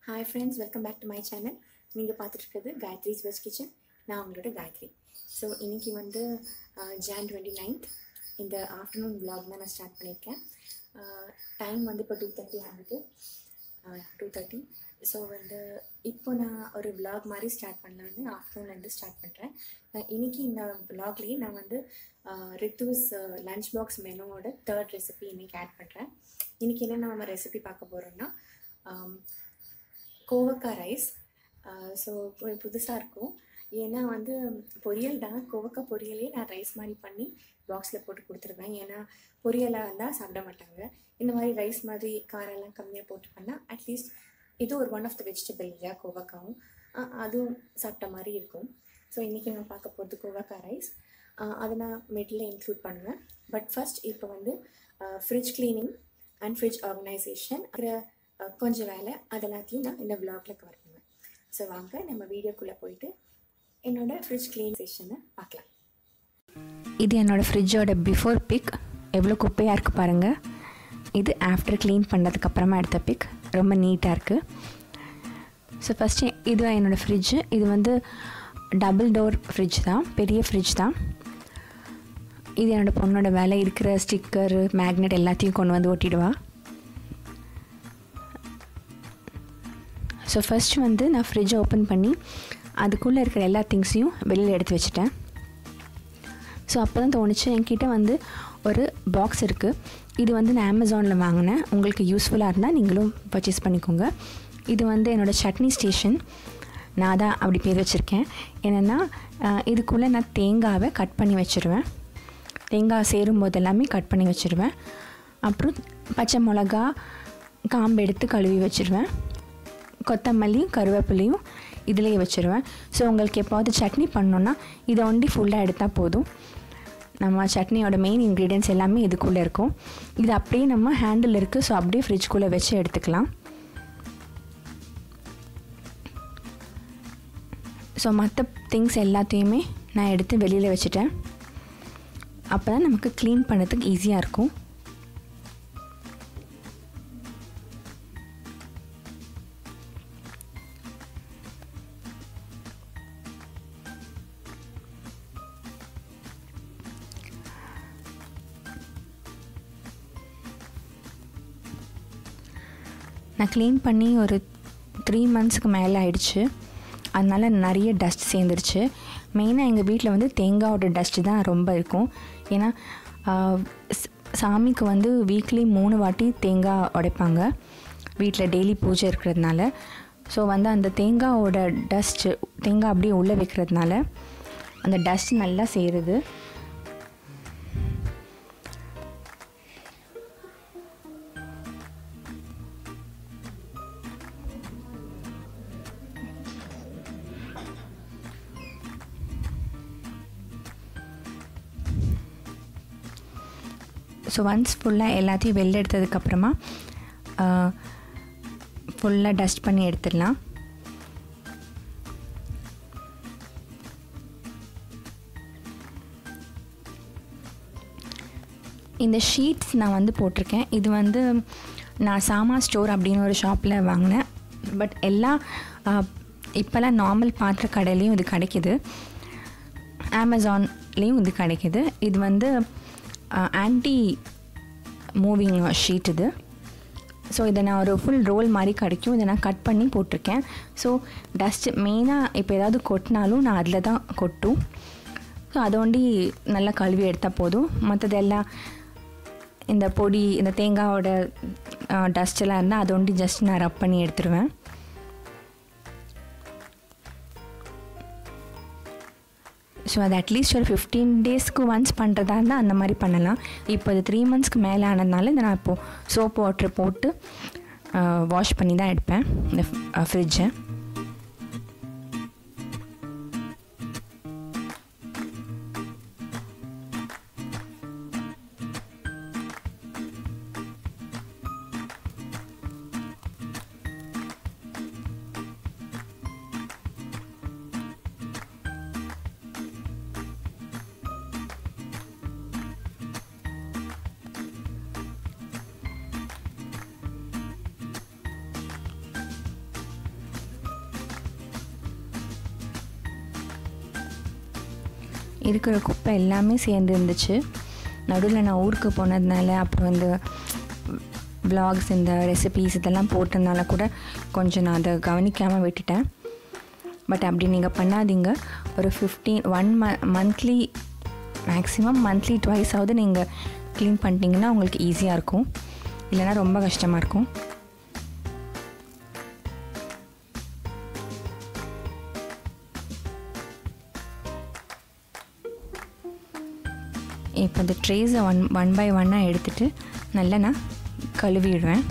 hi friends welcome back to my channel நீங்கள் பார்த்துட்டு இருக்கிறது காயத்ரிஸ் வெஸ்ட் கிச்சன் நான் உங்களோட காயத்ரி ஸோ இன்றைக்கி வந்து ஜான் டுவெண்ட்டி நைன்த் இந்த ஆஃப்டர்நூன் vlog தான் நான் ஸ்டார்ட் பண்ணியிருக்கேன் டைம் வந்து இப்போ டூ தேர்ட்டி ஆகுது டூ தேர்ட்டி ஸோ வந்து இப்போ நான் ஒரு vlog மாதிரி ஸ்டார்ட் பண்ணலான்னு ஆஃப்டர்நூன்லேருந்து ஸ்டார்ட் பண்ணுறேன் இன்றைக்கி இந்த vlogலேயே நான் வந்து ரித்துஸ் லஞ்ச் பாக்ஸ் மெனுவோட தேர்ட் ரெசிபி இன்றைக்கி ஆட் பண்ணுறேன் இன்றைக்கி என்ன நம்ம ரெசிபி பார்க்க போகிறோன்னா கோவக்காய் ரைஸ் ஸோ புதுசாக இருக்கும் ஏன்னா வந்து பொரியல் தான் கோவக்காய் பொரியலே நான் ரைஸ் மாதிரி பண்ணி பாக்ஸில் போட்டு கொடுத்துருவேன் ஏன்னா பொரியலாக இருந்தால் சாப்பிட மாட்டாங்க இந்த மாதிரி ரைஸ் மாதிரி காரெல்லாம் கம்மியாக போட்டு பண்ணால் அட்லீஸ்ட் இது ஒரு ஒன் ஆஃப் த வெஜிடபிள் இல்லையா கோவக்காவும் அஹ் அதுவும் சாப்பிட்ட மாதிரி இருக்கும் ஸோ இன்றைக்கி நான் பார்க்க போகிறது கோவக்காய் ரைஸ் அதை நான் மிடில் இன்க்ளூட் பண்ணுவேன் பட் ஃபர்ஸ்ட் இப்போ வந்து fridge cleaning and fridge organisation கொஞ்சம் வேலை அது எல்லாத்தையும் நான் இந்த விலாகில் கவர் பண்ணுவேன் ஸோ வாங்க நம்ம வீடியோக்குள்ளே போயிட்டு என்னோட ஃப்ரிட்ஜ் க்ளீன் செஷனை பார்க்கலாம் இது என்னோடய ஃப்ரிட்ஜோட பிஃபோர் பிக் எவ்வளோ குப்பையாக இருக்குது பாருங்கள் இது ஆஃப்டர் க்ளீன் பண்ணதுக்கப்புறமா எடுத்த பிக் ரொம்ப நீட்டாக இருக்குது ஸோ ஃபஸ்ட்டு இது என்னோடய ஃப்ரிட்ஜு இது வந்து டபுள் டோர் ஃப்ரிட்ஜ் தான் பெரிய ஃப்ரிட்ஜ் தான் இது என்னோடய பொண்ணோட வேலை இருக்கிற ஸ்டிக்கர் மேக்னெட் எல்லாத்தையும் கொண்டு வந்து ஒட்டிடுவா ஸோ ஃபஸ்ட் வந்து நான் ஃப்ரிட்ஜை ஓப்பன் பண்ணி அதுக்குள்ளே இருக்கிற எல்லா திங்ஸையும் வெளியில் எடுத்து வச்சுட்டேன் ஸோ அப்போ தான் தோணுச்சு என்கிட்ட வந்து ஒரு பாக்ஸ் இருக்குது இது வந்து நான் அமேசானில் வாங்கினேன் உங்களுக்கு யூஸ்ஃபுல்லாக இருந்தால் நீங்களும் பர்ச்சேஸ் பண்ணிக்கோங்க இது வந்து என்னோடய சட்னி ஸ்டேஷன் நான் தான் அப்படி பேர் வச்சுருக்கேன் என்னென்னா இதுக்குள்ளே நான் தேங்காவை கட் பண்ணி வச்சுருவேன் தேங்காய் சேரும் போது எல்லாமே கட் பண்ணி வச்சுருவேன் அப்புறம் பச்சை மிளகா காம்பு எடுத்து கழுவி வச்சுருவேன் கொத்தமல்லியும் கருவேப்பிலையும் இதிலேயே வச்சுருவேன் ஸோ உங்களுக்கு எப்போது சட்னி பண்ணோன்னா இதை ஒண்டி ஃபுல்லாக எடுத்தால் போதும் நம்ம சட்னியோட மெயின் இன்க்ரீடியன்ஸ் எல்லாமே இதுக்குள்ளே இருக்கும் இது அப்படியே நம்ம ஹேண்டில் இருக்குது ஸோ அப்படியே ஃப்ரிட்ஜ்குள்ளே வச்சு எடுத்துக்கலாம் ஸோ மற்ற திங்ஸ் எல்லாத்தையுமே நான் எடுத்து வெளியில் வச்சுட்டேன் அப்போ தான் நமக்கு க்ளீன் பண்ணதுக்கு ஈஸியாக இருக்கும் நான் க்ளீன் பண்ணி ஒரு த்ரீ மந்த்ஸ்க்கு மேலே ஆயிடுச்சு அதனால் நிறைய டஸ்ட் சேர்ந்துருச்சு மெயினாக எங்கள் வீட்டில் வந்து தேங்காயோட டஸ்ட்டு தான் ரொம்ப இருக்கும் ஏன்னா சாமிக்கு வந்து வீக்லி மூணு வாட்டி தேங்காய் உடைப்பாங்க வீட்டில் டெய்லி பூஜை இருக்கிறதுனால ஸோ வந்து அந்த தேங்காயோட டஸ்ட்டு தேங்காய் அப்படியே உள்ளே வைக்கிறதுனால அந்த டஸ்ட் நல்லா சேருது ஸோ ஒன்ஸ் ஃபுல்லாக எல்லாத்தையும் வெளில எடுத்ததுக்கப்புறமா ஃபுல்லாக டஸ்ட் பண்ணி எடுத்துடலாம் இந்த ஷீட்ஸ் நான் வந்து போட்டிருக்கேன் இது வந்து நான் சாமா ஸ்டோர் அப்படின்னு ஒரு ஷாப்பில் வாங்கினேன் பட் எல்லா இப்போல்லாம் நார்மல் பாத்திர கடையிலையும் இது கிடைக்கிது அமேசான்லேயும் இது கிடைக்கிது இது வந்து ஆன்டி மூவிங் ஷீட் இது ஸோ இதை நான் ஒரு ஃபுல் ரோல் மாதிரி கிடைக்கும் இதை நான் கட் பண்ணி போட்டிருக்கேன் ஸோ டஸ்ட்டு மெயினாக இப்போ ஏதாவது கொட்டினாலும் நான் அதில் தான் கொட்டும் ஸோ அதை ஒண்டி நல்லா கழுவி எடுத்தால் போதும் மற்றதெல்லாம் இந்த பொடி இந்த தேங்காயோட டஸ்ட்டெல்லாம் இருந்தால் அதை ஒண்டி ஜஸ்ட் நான் ரப் பண்ணி எடுத்துருவேன் ஸோ அது அட்லீஸ்ட் ஒரு ஃபிஃப்டீன் டேஸ்க்கு ஒன்ஸ் பண்ணுறதா இருந்தால் அந்த மாதிரி பண்ணலாம் இப்போ அது த்ரீ மந்த்ஸ்க்கு மேலே ஆனதுனால இதை நான் இப்போது சோப் வாட்டர் போட்டு வாஷ் பண்ணி தான் எடுப்பேன் இந்த ஃப்ரிட்ஜை இருக்கிற குப்பை எல்லாமே சேர்ந்து இருந்துச்சு நடுவில் நான் ஊருக்கு போனதுனால அப்புறம் வந்து vlogs இந்த ரெசிபீஸ் இதெல்லாம் போட்டதுனால கூட கொஞ்சம் நான் அதை கவனிக்காமல் விட்டுட்டேன் பட் அப்படி நீங்கள் பண்ணாதீங்க ஒரு ஃபிஃப்டீன் ஒன் ம மந்த்லி மேக்ஸிமம் மந்த்லி ட்வைஸாவது நீங்கள் க்ளீன் பண்ணிட்டீங்கன்னா உங்களுக்கு ஈஸியாக இருக்கும் இல்லைன்னா ரொம்ப கஷ்டமாக இருக்கும் இப்போ இந்த ட்ரேஸை ஒன் ஒன் பை ஒன்னாக எடுத்துகிட்டு நல்லா நான் கழுவிடுவேன்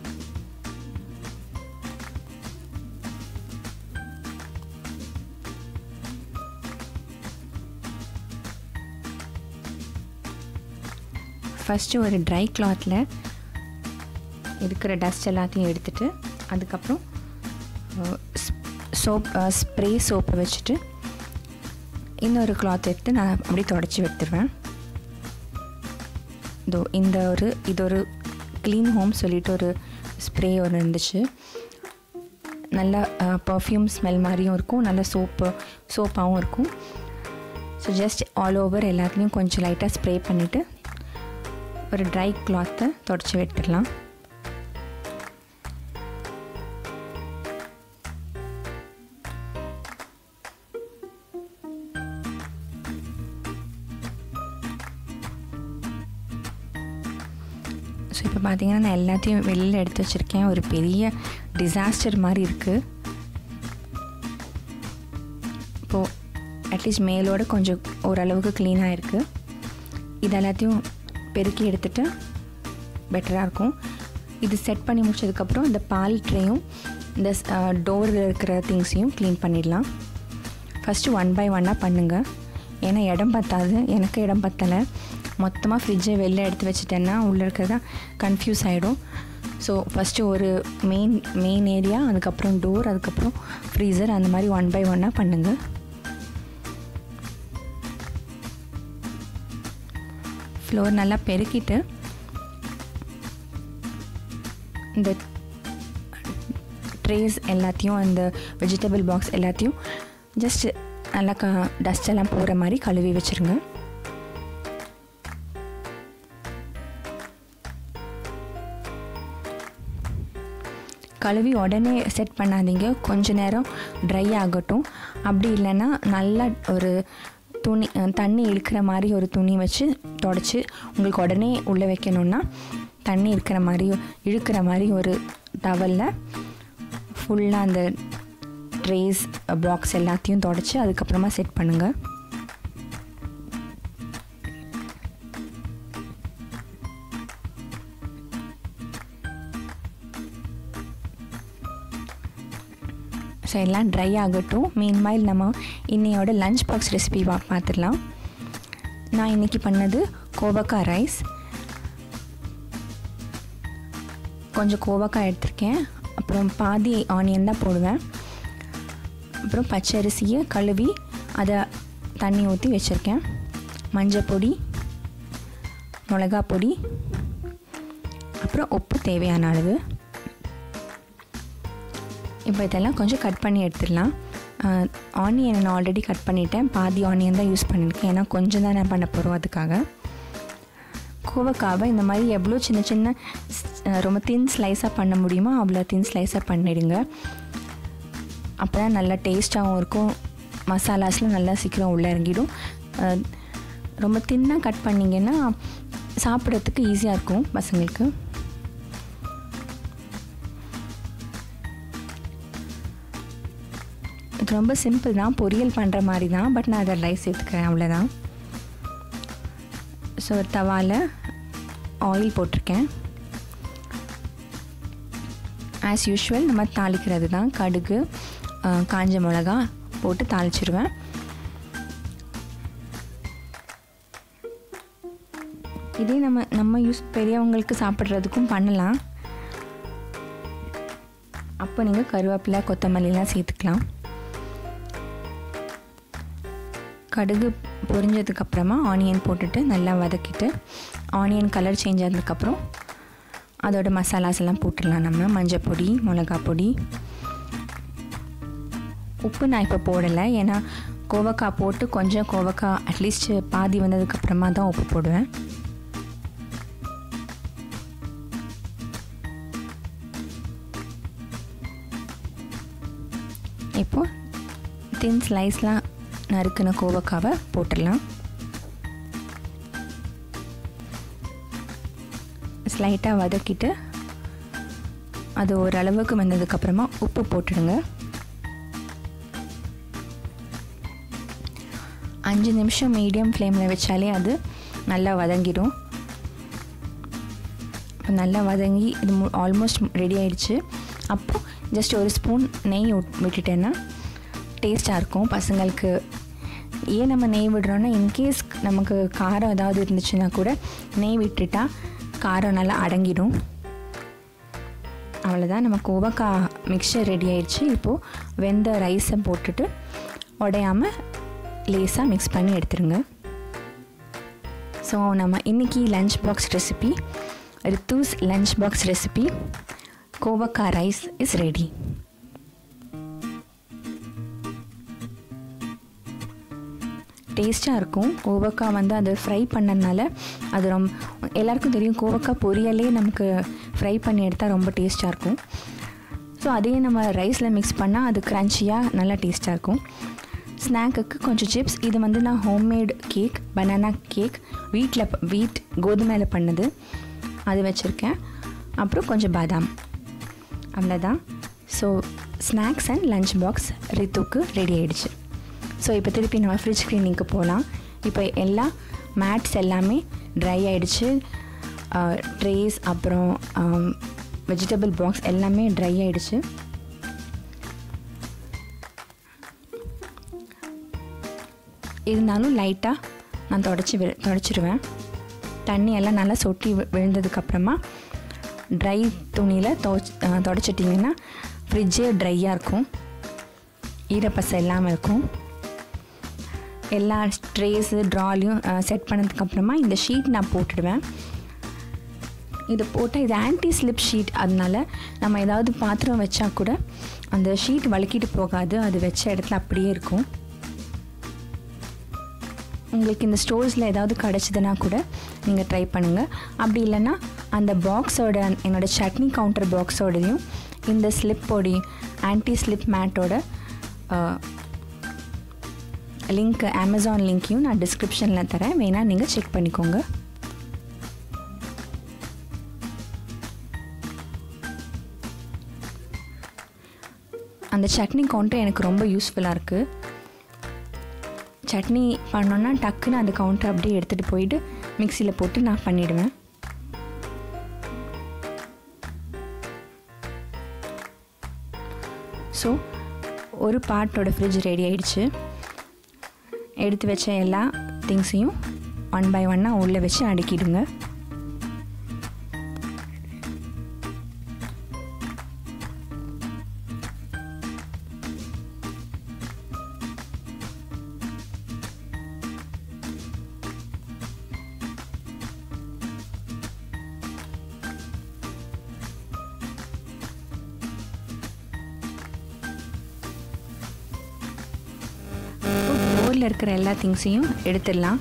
ஃபஸ்ட்டு ஒரு ட்ரை கிளாத்தில் இருக்கிற டஸ்ட் எல்லாத்தையும் எடுத்துட்டு அதுக்கப்புறம் சோப் ஸ்ப்ரே சோப்பை வச்சுட்டு இன்னொரு கிளாத் எடுத்து நான் அப்படியே தொடச்சி எடுத்துருவேன் இதோ இந்த ஒரு இது ஒரு க்ளீன் ஹோம் சொல்லிட்டு ஒரு ஸ்ப்ரே ஒன்று இருந்துச்சு நல்ல பர்ஃப்யூம் ஸ்மெல் மாதிரியும் இருக்கும் நல்ல சோப்பு சோப்பாகவும் இருக்கும் ஸோ ஜஸ்ட் ஆல் ஓவர் எல்லாத்துலேயும் கொஞ்சம் லைட்டாக ஸ்ப்ரே பண்ணிவிட்டு ஒரு ட்ரை கிளாத்தை தொடச்சி விட்டுடலாம் ஸோ இப்போ பார்த்தீங்கன்னா நான் எல்லாத்தையும் வெளியில் எடுத்து வச்சுருக்கேன் ஒரு பெரிய டிசாஸ்டர் மாதிரி இருக்குது இப்போது அட்லீஸ்ட் மேலோட கொஞ்சம் ஓரளவுக்கு க்ளீனாக இருக்குது இது எல்லாத்தையும் பெருக்கி எடுத்துட்டு பெட்டராக இருக்கும் இது செட் பண்ணி முடிச்சதுக்கப்புறம் இந்த பால் ட்ரேயும் இந்த டோரில் இருக்கிற திங்ஸையும் க்ளீன் பண்ணிடலாம் ஃபஸ்ட்டு ஒன் பை ஒன்னாக பண்ணுங்கள் ஏன்னா இடம் பத்தாது எனக்கு இடம் பத்தலை மொத்தமாக ஃப்ரிட்ஜை வெளில எடுத்து வச்சுட்டேன்னா உள்ளே இருக்கிறதா கன்ஃபியூஸ் ஆகிடும் ஸோ ஃபஸ்ட்டு ஒரு மெயின் மெயின் ஏரியா அதுக்கப்புறம் டோர் அதுக்கப்புறம் ஃப்ரீசர் அந்த மாதிரி ஒன் பை ஒன்னாக பண்ணுங்கள் ஃப்ளோர் நல்லா பெருக்கிட்டு இந்த ட்ரேஸ் எல்லாத்தையும் அந்த வெஜிடபிள் பாக்ஸ் எல்லாத்தையும் ஜஸ்ட் நல்லா க டஸ்ட் எல்லாம் போகிற மாதிரி கழுவி வச்சுருங்க கழுவி உடனே செட் பண்ணாதீங்க கொஞ்ச நேரம் ட்ரை ஆகட்டும் அப்படி இல்லைன்னா நல்லா ஒரு துணி தண்ணி இழுக்கிற மாதிரி ஒரு துணி வச்சு தொடச்சி உங்களுக்கு உடனே உள்ளே வைக்கணுன்னா தண்ணி இருக்கிற மாதிரி இழுக்கிற மாதிரி ஒரு டவலில் ஃபுல்லாக அந்த ட்ரேஸ் பாக்ஸ் எல்லாத்தையும் தொடச்சி அதுக்கப்புறமா செட் பண்ணுங்கள் ஸோ எல்லாம் ட்ரை ஆகட்டும் மீன்மைல் நம்ம இன்னையோட லஞ்ச் பாக்ஸ் ரெசிபி பா பார்த்துடலாம் நான் இன்றைக்கி பண்ணது கோவக்காய் ரைஸ் கொஞ்சம் கோவக்காய் எடுத்திருக்கேன் அப்புறம் பாதி ஆனியன் தான் போடுவேன் அப்புறம் பச்சரிசியை கழுவி அதை தண்ணி ஊற்றி வச்சுருக்கேன் மஞ்சள் பொடி மிளகா பொடி அப்புறம் உப்பு தேவையான அளவு இப்போ இதெல்லாம் கொஞ்சம் கட் பண்ணி எடுத்துடலாம் ஆனியன் நான் ஆல்ரெடி கட் பண்ணிட்டேன் பாதி ஆனியன் தான் யூஸ் பண்ணியிருக்கேன் ஏன்னா கொஞ்சம் தான் நான் பண்ண போகிறோம் அதுக்காக கோவக்காவை இந்த மாதிரி எவ்வளோ சின்ன சின்ன ரொம்ப தின் ஸ்லைஸாக பண்ண முடியுமோ அவ்வளோ தின் ஸ்லைஸாக பண்ணிடுங்க அப்போ தான் நல்லா டேஸ்ட்டாகவும் இருக்கும் மசாலாஸ்லாம் நல்லா சீக்கிரம் உள்ளே இறங்கிடும் ரொம்ப தின்னாக கட் பண்ணிங்கன்னா சாப்பிட்றதுக்கு ஈஸியாக இருக்கும் பசங்களுக்கு இது ரொம்ப சிம்பிள் தான் பொரியல் பண்ணுற மாதிரி தான் பட் நான் அதை ரைஸ் சேர்த்துக்கிறேன் அவ்வளோதான் ஸோ ஒரு தவாவில் ஆயில் போட்டிருக்கேன் ஆஸ் யூஷுவல் நம்ம தாளிக்கிறது தான் கடுகு காஞ்ச மிளகா போட்டு தாளிச்சிருவேன் இதே நம்ம நம்ம யூஸ் பெரியவங்களுக்கு சாப்பிட்றதுக்கும் பண்ணலாம் அப்போ நீங்கள் கருவேப்பிலை கொத்தமல்லிலாம் சேர்த்துக்கலாம் கடுகு பொரிஞ்சதுக்கப்புறமா ஆனியன் போட்டுட்டு நல்லா வதக்கிட்டு ஆனியன் கலர் சேஞ்ச் ஆனதுக்கப்புறம் அதோட மசாலாஸ் எல்லாம் போட்டுடலாம் நம்ம மஞ்சள் பொடி மிளகா பொடி உப்பு நான் இப்போ போடலை ஏன்னா கோவக்காய் போட்டு கொஞ்சம் கோவக்காய் அட்லீஸ்ட் பாதி வந்ததுக்கப்புறமா தான் உப்பு போடுவேன் இப்போது தின் ஸ்லைஸ்லாம் நறுக்கின கோவக்காவை போட்டுடலாம் ஸ்லைட்டாக வதக்கிட்டு அது ஓரளவுக்கு வந்ததுக்கப்புறமா உப்பு போட்டுடுங்க அஞ்சு நிமிஷம் மீடியம் ஃப்ளேமில் வச்சாலே அது நல்லா வதங்கிடும் நல்லா வதங்கி இது ஆல்மோஸ்ட் ரெடி ஆயிடுச்சு அப்போது ஜஸ்ட் ஒரு ஸ்பூன் நெய் விட்டுட்டேன்னா டேஸ்ட்டாக இருக்கும் பசங்களுக்கு ஏன் நம்ம நெய் விடுறோன்னா இன்கேஸ் நமக்கு காரம் ஏதாவது இருந்துச்சுன்னா கூட நெய் விட்டுட்டா காரம் நல்லா அடங்கிடும் அவ்வளோதான் நம்ம கோவக்காய் மிக்சர் ரெடி ஆயிடுச்சு இப்போது வெந்த ரைஸை போட்டுட்டு உடையாமல் லேஸாக மிக்ஸ் பண்ணி எடுத்துருங்க ஸோ நம்ம இன்றைக்கி lunch box recipe Rithu's lunch box recipe கோவக்காய் ரைஸ் இஸ் ரெடி டேஸ்ட்டாக இருக்கும் கோவக்காய் வந்து அது ஃப்ரை பண்ணனால அது ரொம்ப எல்லாருக்கும் தெரியும் கோவக்காய் பொரியலே நமக்கு ஃப்ரை பண்ணி எடுத்தால் ரொம்ப டேஸ்ட்டாக இருக்கும் ஸோ அதையே நம்ம ரைஸில் மிக்ஸ் பண்ணால் அது க்ரன்ச்சியாக நல்லா டேஸ்ட்டாக இருக்கும் ஸ்நாக்குக்கு கொஞ்சம் சிப்ஸ் இது வந்து நான் ஹோம்மேட் கேக் பனானா கேக் வீட்டில் வீட் கோதுமையில் பண்ணது அது வச்சுருக்கேன் அப்புறம் கொஞ்சம் பாதாம் அவ்வளோதான் so snacks and lunch box ரித்துக்கு ரெடி ஆகிடுச்சு ஸோ இப்போ திருப்பி நம்ம ஃப்ரிட்ஜ் க்ளீனிங்க்கு போகலாம் இப்போ எல்லா மேட்ஸ் எல்லாமே ட்ரை ஆகிடுச்சு ட்ரேஸ் அப்புறம் வெஜிடபிள் பாக்ஸ் எல்லாமே ட்ரை ஆகிடுச்சு இருந்தாலும் லைட்டாக நான் தொடச்சி வி தொடச்சிருவேன் தண்ணி எல்லாம் நல்லா சொட்டி விழுந்ததுக்கப்புறமா ட்ரை துணியில் துவச்சி தொடச்சிட்டிங்கன்னா ஃப்ரிட்ஜே ட்ரையாக இருக்கும் ஈரப்பசை இல்லாமல் இருக்கும் எல்லா ட்ரேஸு ட்ராலையும் செட் பண்ணதுக்கப்புறமா இந்த ஷீட் நான் போட்டுடுவேன் இதை போட்டால் இது ஆன்டி ஸ்லிப் ஷீட் அதனால நம்ம ஏதாவது பாத்திரம் வச்சா கூட அந்த ஷீட் வழுக்கிட்டு போகாது அது வச்ச இடத்துல அப்படியே இருக்கும் உங்களுக்கு இந்த ஸ்டோர்ஸில் ஏதாவது கிடச்சிதுன்னா கூட நீங்கள் ட்ரை பண்ணுங்கள் அப்படி இல்லைன்னா அந்த பாக்ஸோட என்னோடய சட்னி கவுண்டர் பாக்ஸோடையும் இந்த ஸ்லிப்போடையும் ஆன்டி ஸ்லிப் மேட்டோட லிங்க் அமேசான் லிங்க்கையும் நான் டிஸ்கிரிப்ஷனில் தரேன் வேணால் நீங்கள் செக் பண்ணிக்கோங்க அந்த சட்னி கவுண்டர் எனக்கு ரொம்ப யூஸ்ஃபுல்லாக இருக்குது சட்னி பண்ணோன்னா டக்குன்னு அந்த கவுண்டர் அப்படியே எடுத்துகிட்டு போயிட்டு மிக்சியில் போட்டு நான் பண்ணிவிடுவேன் ஸோ ஒரு பார்ட்டோட ஃப்ரிட்ஜ் ரெடி ஆயிடுச்சு எடுத்து வச்ச எல்லா திங்ஸையும் ஒன் பை ஒன்னாக உள்ளே வச்சு அடுக்கிடுங்க பவுலில் இருக்கிற எல்லா திங்ஸையும் எடுத்துடலாம்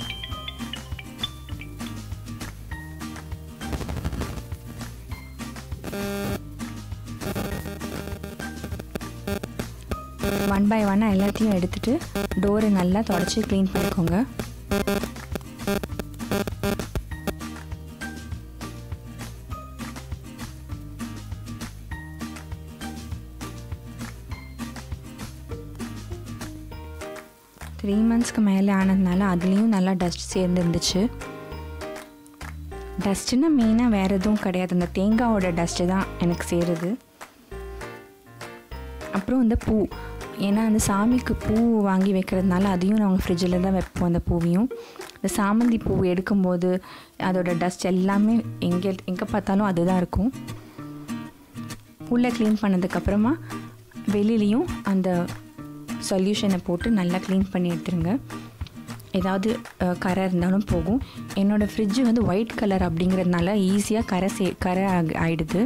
ஒன் பை ஒன்னாக எல்லாத்தையும் எடுத்துகிட்டு டோரை நல்லா தொடச்சி க்ளீன் பண்ணிக்கோங்க த்ரீ மந்த்ஸ்க்கு மேலே ஆனதுனால அதுலேயும் நல்லா டஸ்ட் சேர்ந்து இருந்துச்சு டஸ்ட்டுன்னா மெயினாக வேறு எதுவும் கிடையாது அந்த தேங்காவோட டஸ்ட்டு தான் எனக்கு சேருது அப்புறம் இந்த பூ ஏன்னா அந்த சாமிக்கு பூ வாங்கி வைக்கிறதுனால அதையும் நாங்கள் ஃப்ரிட்ஜில் தான் வைப்போம் அந்த பூவையும் இந்த சாமந்தி பூ எடுக்கும்போது அதோட டஸ்ட் எல்லாமே எங்கே எங்கே பார்த்தாலும் அதுதான் இருக்கும் உள்ளே க்ளீன் பண்ணதுக்கப்புறமா வெளியிலையும் அந்த சொல்யூஷனை போட்டு நல்லா க்ளீன் பண்ணி எடுத்துருங்க ஏதாவது கரை இருந்தாலும் போகும் என்னோடய ஃப்ரிட்ஜு வந்து ஒயிட் கலர் அப்படிங்கிறதுனால ஈஸியாக கரை சே கரை ஆகிடுது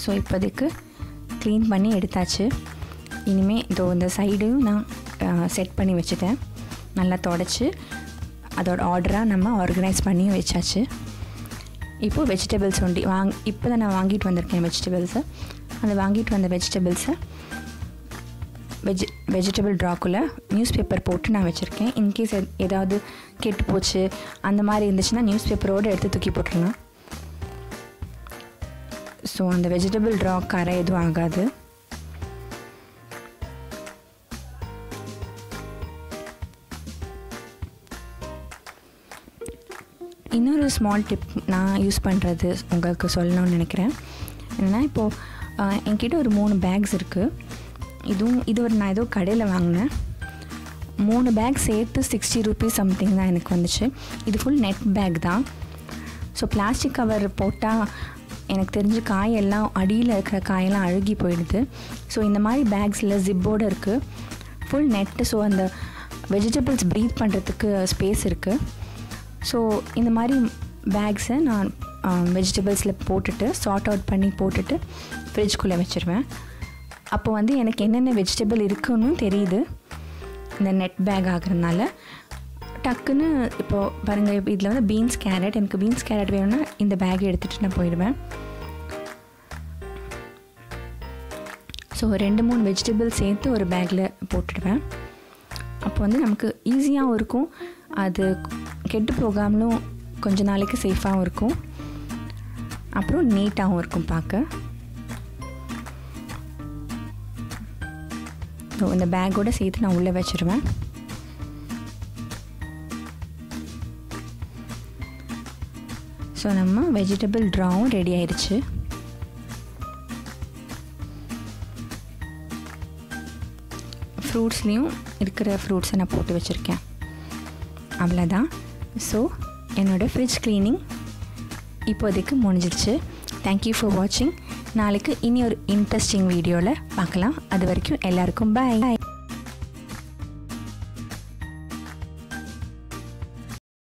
ஸோ இப்போதைக்கு க்ளீன் பண்ணி எடுத்தாச்சு இனிமேல் இதோ இந்த சைடையும் நான் செட் பண்ணி வச்சுட்டேன் நல்லா தொடச்சி அதோட ஆர்டராக நம்ம ஆர்கனைஸ் பண்ணி வச்சாச்சு இப்போது வெஜிடபிள்ஸ் ஒண்டி வாங் இப்போ தான் நான் வாங்கிட்டு வந்திருக்கேன் வெஜிடபிள்ஸை அந்த வாங்கிட்டு வந்த வெஜிடபிள்ஸை வெஜி வெஜிடபிள் ட்ராக்குள்ளே நியூஸ் பேப்பர் போட்டு நான் வச்சுருக்கேன் இன்கேஸ் ஏதாவது கெட்டு போச்சு அந்த மாதிரி இருந்துச்சுன்னா நியூஸ் பேப்பரோடு எடுத்து தூக்கி போட்டுருங்க ஸோ அந்த வெஜிடபிள் ட்ரா கரை எதுவும் ஆகாது இன்னொரு ஸ்மால் டிப் நான் யூஸ் பண்ணுறது உங்களுக்கு சொல்லணும்னு நினைக்கிறேன் என்னென்னா இப்போது என்கிட்ட ஒரு மூணு பேக்ஸ் இருக்குது இதுவும் இது ஒரு நான் ஏதோ கடையில் வாங்கினேன் மூணு பேக் சேர்த்து சிக்ஸ்டி ருபீஸ் சம்திங் தான் எனக்கு வந்துச்சு இது ஃபுல் நெட் பேக் தான் ஸோ பிளாஸ்டிக் கவர் போட்டால் எனக்கு தெரிஞ்ச காயெல்லாம் அடியில் இருக்கிற காயெல்லாம் அழுகி போயிடுது ஸோ இந்த மாதிரி பேக்ஸில் ஜிப்போடு இருக்குது ஃபுல் நெட்டு ஸோ அந்த வெஜிடபிள்ஸ் ப்ரீத் பண்ணுறதுக்கு ஸ்பேஸ் இருக்குது ஸோ இந்த மாதிரி பேக்ஸை நான் வெஜிடபிள்ஸில் போட்டுட்டு சார்ட் அவுட் பண்ணி போட்டுட்டு ஃப்ரிட்ஜ்குள்ளே வச்சுருவேன் அப்போ வந்து எனக்கு என்னென்ன வெஜிடபிள் இருக்குன்னு தெரியுது இந்த நெட் பேக் ஆகிறதுனால டக்குன்னு இப்போது பாருங்கள் இப்போ இதில் வந்து பீன்ஸ் கேரட் எனக்கு பீன்ஸ் கேரட் வேணும்னா இந்த பேக் எடுத்துகிட்டு நான் போயிடுவேன் ஸோ ரெண்டு மூணு வெஜிடபிள் சேர்த்து ஒரு பேக்கில் போட்டுடுவேன் அப்போ வந்து நமக்கு ஈஸியாகவும் இருக்கும் அது கெட்டு போகாமலும் கொஞ்ச நாளைக்கு சேஃபாகவும் இருக்கும் அப்புறம் நீட்டாகவும் இருக்கும் பார்க்க ஸோ இந்த பேக்கோடு சேர்த்து நான் உள்ளே வச்சுருவேன் ஸோ நம்ம வெஜிடபிள் ட்ராவும் ரெடி ஆயிடுச்சு ஃப்ரூட்ஸ்லேயும் இருக்கிற ஃப்ரூட்ஸை நான் போட்டு வச்சுருக்கேன் அவ்வளோதான் ஸோ என்னோடய ஃப்ரிட்ஜ் க்ளீனிங் இப்போதைக்கு முடிஞ்சிருச்சு தேங்க்யூ ஃபார் வாட்சிங் நாளைக்கு இனி ஒரு இன்ட்ரெஸ்டிங் வீடியோவில் பார்க்கலாம் அது வரைக்கும் எல்லாருக்கும் பாய்